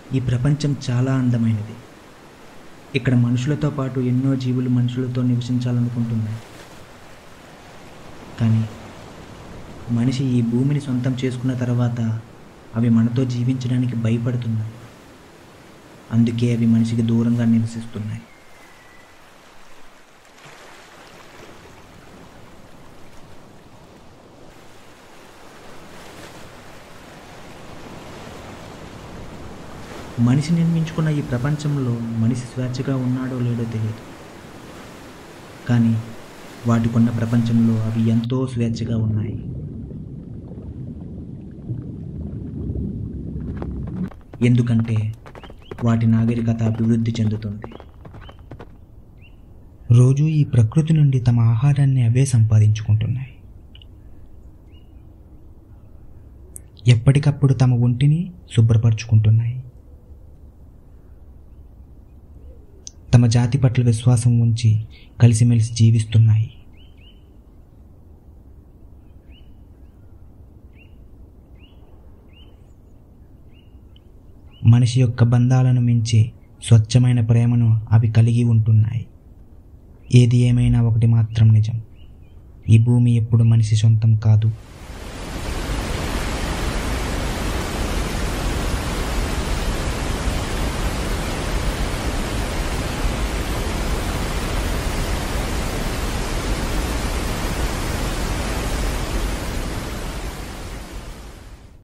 ఈ ప్రపంచం చాలా అందమైనది ఇక్కడ మనుషులతో పాటు ఎన్నో జీవులు మనుషులతో నివసించాలనుకుంటున్నాయి కానీ మనిషి ఈ భూమిని సొంతం చేసుకున్న తర్వాత అవి మనతో జీవించడానికి భయపడుతున్నాయి అందుకే అవి మనిషికి దూరంగా నివసిస్తున్నాయి మనిషి నిర్మించుకున్న ఈ ప్రపంచంలో మనిషి స్వేచ్ఛగా ఉన్నాడో లేడో తెలియదు కానీ వాటికున్న ప్రపంచంలో అవి ఎంతో స్వేచ్ఛగా ఉన్నాయి ఎందుకంటే వాటి నాగరికత అభివృద్ధి చెందుతుంది రోజు ఈ ప్రకృతి నుండి తమ ఆహారాన్ని అవే సంపాదించుకుంటున్నాయి ఎప్పటికప్పుడు తమ ఒంటిని శుభ్రపరచుకుంటున్నాయి తమ జాతి పట్ల విశ్వాసం ఉంచి కలిసిమెలిసి జీవిస్తున్నాయి మనిషి యొక్క బంధాలను మించి స్వచ్ఛమైన ప్రేమను అవి కలిగి ఉంటున్నాయి ఏది ఏమైనా ఒకటి మాత్రం నిజం ఈ భూమి ఎప్పుడు మనిషి సొంతం కాదు